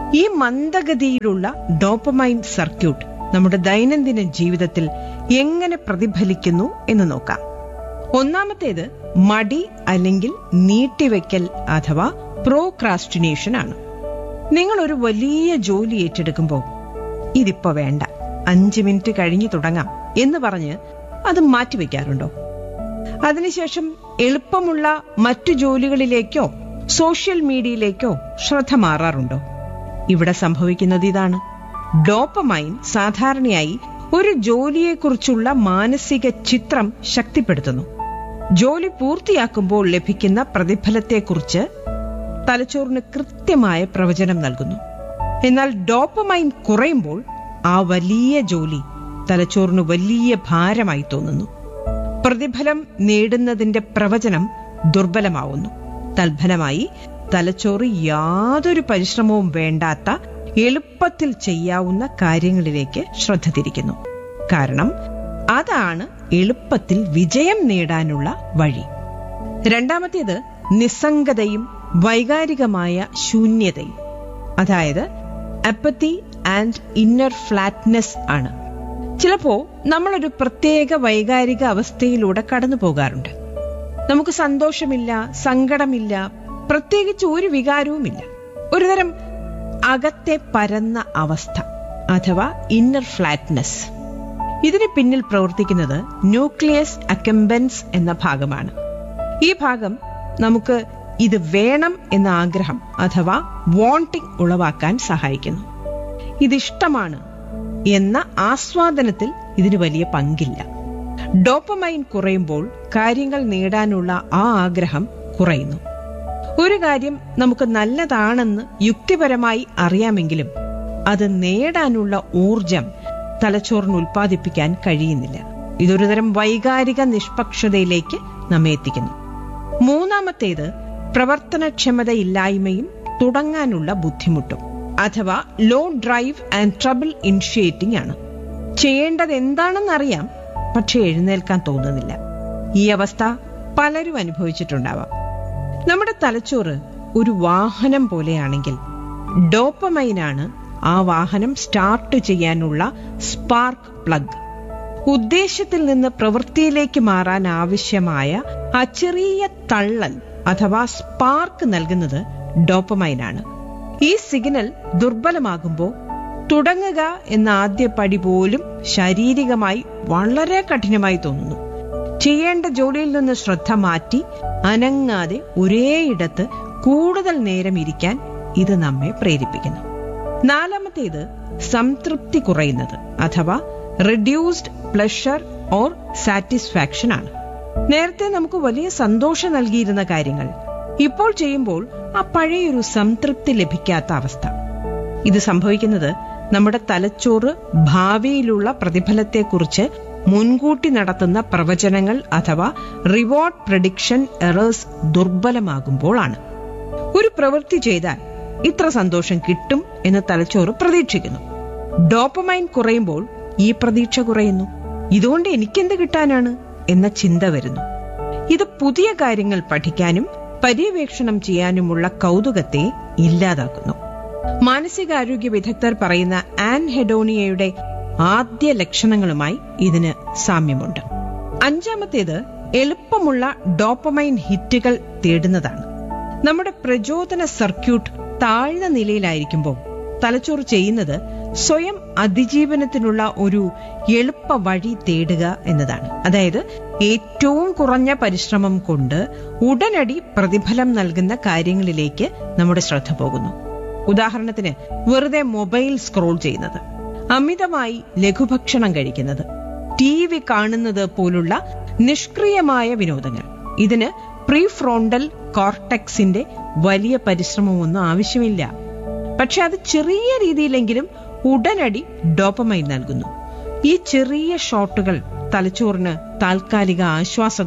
ഈ മന്ദഗതിയിലുള്ള dopamine circuit നമ്മുടെ ദൈനംദിന ജീവിതത്തിൽ എങ്ങനെ പ്രതിഫലിക്കുന്നു എന്ന് നോക്കാം ഒന്നാമത്തേത് മടി അല്ലെങ്കിൽ നീട്ടിവെക്കൽ അഥവാ പ്രോക്രാസ്റ്റിനേഷൻ ആണ് നിങ്ങൾ ഒരു വലിയ ജോലി ഏറ്റെടുക്കുമ്പോൾ ഇതിപ്പോ വേണ്ട അഞ്ച് മിനിറ്റ് കഴിഞ്ഞു തുടങ്ങാം എന്ന് പറഞ്ഞ് അത് മാറ്റിവെക്കാറുണ്ടോ അതിനുശേഷം എളുപ്പമുള്ള മറ്റു ജോലികളിലേക്കോ സോഷ്യൽ മീഡിയയിലേക്കോ ശ്രദ്ധ മാറാറുണ്ടോ ഇവിടെ സംഭവിക്കുന്നത് ഇതാണ് ഡോപ്പമൈൻ സാധാരണയായി ഒരു ജോലിയെക്കുറിച്ചുള്ള മാനസിക ചിത്രം ശക്തിപ്പെടുത്തുന്നു ജോലി പൂർത്തിയാക്കുമ്പോൾ ലഭിക്കുന്ന പ്രതിഫലത്തെക്കുറിച്ച് തലച്ചോറിന് കൃത്യമായ പ്രവചനം നൽകുന്നു എന്നാൽ ഡോപ്പമൈൻ കുറയുമ്പോൾ ആ വലിയ ജോലി തലച്ചോറിന് വലിയ ഭാരമായി തോന്നുന്നു പ്രതിഫലം നേടുന്നതിന്റെ പ്രവചനം ദുർബലമാവുന്നു തൽഫലമായി തലച്ചോറ് യാതൊരു പരിശ്രമവും വേണ്ടാത്ത എളുപ്പത്തിൽ ചെയ്യാവുന്ന കാര്യങ്ങളിലേക്ക് ശ്രദ്ധ തിരിക്കുന്നു കാരണം അതാണ് എളുപ്പത്തിൽ വിജയം നേടാനുള്ള വഴി രണ്ടാമത്തേത് നിസ്സംഗതയും വൈകാരികമായ ശൂന്യതയും അതായത് അപ്പത്തി ആൻഡ് ഇന്നർ ഫ്ലാറ്റ്നെസ് ആണ് ചിലപ്പോ നമ്മളൊരു പ്രത്യേക വൈകാരിക അവസ്ഥയിലൂടെ കടന്നു പോകാറുണ്ട് നമുക്ക് സന്തോഷമില്ല സങ്കടമില്ല പ്രത്യേകിച്ച് ഒരു വികാരവുമില്ല ഒരുതരം അകത്തെ പരന്ന അവസ്ഥ അഥവാ ഇന്നർ ഫ്ലാറ്റ്നെസ് ഇതിന് പിന്നിൽ പ്രവർത്തിക്കുന്നത് ന്യൂക്ലിയസ് അക്കംബൻസ് എന്ന ഭാഗമാണ് ഈ ഭാഗം നമുക്ക് ഇത് വേണം എന്ന ആഗ്രഹം അഥവാ വോണ്ടിങ് ഉളവാക്കാൻ സഹായിക്കുന്നു ഇതിഷ്ടമാണ് എന്ന ആസ്വാദനത്തിൽ ഇതിന് വലിയ പങ്കില്ല ഡോപ്പമൈൻ കുറയുമ്പോൾ കാര്യങ്ങൾ നേടാനുള്ള ആ ആഗ്രഹം കുറയുന്നു ഒരു കാര്യം നമുക്ക് നല്ലതാണെന്ന് യുക്തിപരമായി അറിയാമെങ്കിലും അത് നേടാനുള്ള ഊർജം തലച്ചോറിന് ഉൽപ്പാദിപ്പിക്കാൻ കഴിയുന്നില്ല ഇതൊരു തരം വൈകാരിക നിഷ്പക്ഷതയിലേക്ക് നമ്മെ എത്തിക്കുന്നു മൂന്നാമത്തേത് പ്രവർത്തനക്ഷമതയില്ലായ്മയും തുടങ്ങാനുള്ള ബുദ്ധിമുട്ടും അഥവാ low drive and trouble initiating ആണ് ചെയ്യേണ്ടത് എന്താണെന്നറിയാം പക്ഷെ എഴുന്നേൽക്കാൻ തോന്നുന്നില്ല ഈ അവസ്ഥ പലരും അനുഭവിച്ചിട്ടുണ്ടാവാം നമ്മുടെ തലച്ചോറ് ഒരു വാഹനം പോലെയാണെങ്കിൽ ഡോപ്പമൈനാണ് ആ വാഹനം സ്റ്റാർട്ട് ചെയ്യാനുള്ള സ്പാർക്ക് പ്ലഗ് ഉദ്ദേശത്തിൽ നിന്ന് പ്രവൃത്തിയിലേക്ക് മാറാൻ ആവശ്യമായ ആ ചെറിയ തള്ളൽ അഥവാ സ്പാർക്ക് നൽകുന്നത് ഡോപ്പമൈനാണ് ഈ സിഗ്നൽ ദുർബലമാകുമ്പോൾ തുടങ്ങുക എന്ന ആദ്യ പടി പോലും ശാരീരികമായി വളരെ കഠിനമായി തോന്നുന്നു ചെയ്യേണ്ട ജോലിയിൽ നിന്ന് ശ്രദ്ധ മാറ്റി അനങ്ങാതെ ഒരേയിടത്ത് കൂടുതൽ നേരം ഇരിക്കാൻ ഇത് നമ്മെ പ്രേരിപ്പിക്കുന്നു നാലാമത്തേത് സംതൃപ്തി കുറയുന്നത് അഥവാ റിഡ്യൂസ്ഡ് പ്ലഷർ ഓർ സാറ്റിസ്ഫാക്ഷൻ ആണ് നേരത്തെ നമുക്ക് വലിയ സന്തോഷം നൽകിയിരുന്ന കാര്യങ്ങൾ ഇപ്പോൾ ചെയ്യുമ്പോൾ ആ പഴയൊരു സംതൃപ്തി ലഭിക്കാത്ത അവസ്ഥ ഇത് സംഭവിക്കുന്നത് നമ്മുടെ തലച്ചോറ് ഭാവിയിലുള്ള പ്രതിഫലത്തെക്കുറിച്ച് മുൻകൂട്ടി നടത്തുന്ന പ്രവചനങ്ങൾ അഥവാ റിവാർഡ് പ്രഡിക്ഷൻ എറേഴ്സ് ദുർബലമാകുമ്പോഴാണ് ഒരു പ്രവൃത്തി ചെയ്താൽ ഇത്ര സന്തോഷം കിട്ടും എന്ന് തലച്ചോറ് പ്രതീക്ഷിക്കുന്നു ഡോപ്പമൈൻ കുറയുമ്പോൾ ഈ പ്രതീക്ഷ കുറയുന്നു ഇതുകൊണ്ട് എനിക്കെന്ത് കിട്ടാനാണ് എന്ന ചിന്ത വരുന്നു ഇത് പുതിയ കാര്യങ്ങൾ പഠിക്കാനും പര്യവേക്ഷണം ചെയ്യാനുമുള്ള കൗതുകത്തെ ഇല്ലാതാക്കുന്നു മാനസികാരോഗ്യ വിദഗ്ധർ പറയുന്ന ആൻ ഹെഡോണിയയുടെ ആദ്യ ലക്ഷണങ്ങളുമായി ഇതിന് സാമ്യമുണ്ട് അഞ്ചാമത്തേത് എളുപ്പമുള്ള ഡോപ്പമൈൻ ഹിറ്റുകൾ തേടുന്നതാണ് നമ്മുടെ പ്രചോദന സർക്യൂട്ട് താഴ്ന്ന നിലയിലായിരിക്കുമ്പോൾ തലച്ചോറ് ചെയ്യുന്നത് സ്വയം അതിജീവനത്തിനുള്ള ഒരു എളുപ്പ വഴി തേടുക എന്നതാണ് അതായത് ഏറ്റവും കുറഞ്ഞ പരിശ്രമം കൊണ്ട് ഉടനടി പ്രതിഫലം നൽകുന്ന കാര്യങ്ങളിലേക്ക് നമ്മുടെ ശ്രദ്ധ പോകുന്നു ഉദാഹരണത്തിന് വെറുതെ മൊബൈൽ സ്ക്രോൾ ചെയ്യുന്നത് അമിതമായി ലഘുഭക്ഷണം കഴിക്കുന്നത് ടി വി കാണുന്നത് പോലുള്ള നിഷ്ക്രിയമായ വിനോദങ്ങൾ ഇതിന് പ്രീ ഫ്രോണ്ടൽ കോർട്ടെക്സിന്റെ വലിയ പരിശ്രമമൊന്നും ആവശ്യമില്ല പക്ഷെ അത് ചെറിയ രീതിയിലെങ്കിലും ഉടനടി ഡോപ്പമൈൻ നൽകുന്നു ഈ ചെറിയ ഷോട്ടുകൾ തലച്ചോറിന് താൽക്കാലിക ആശ്വാസം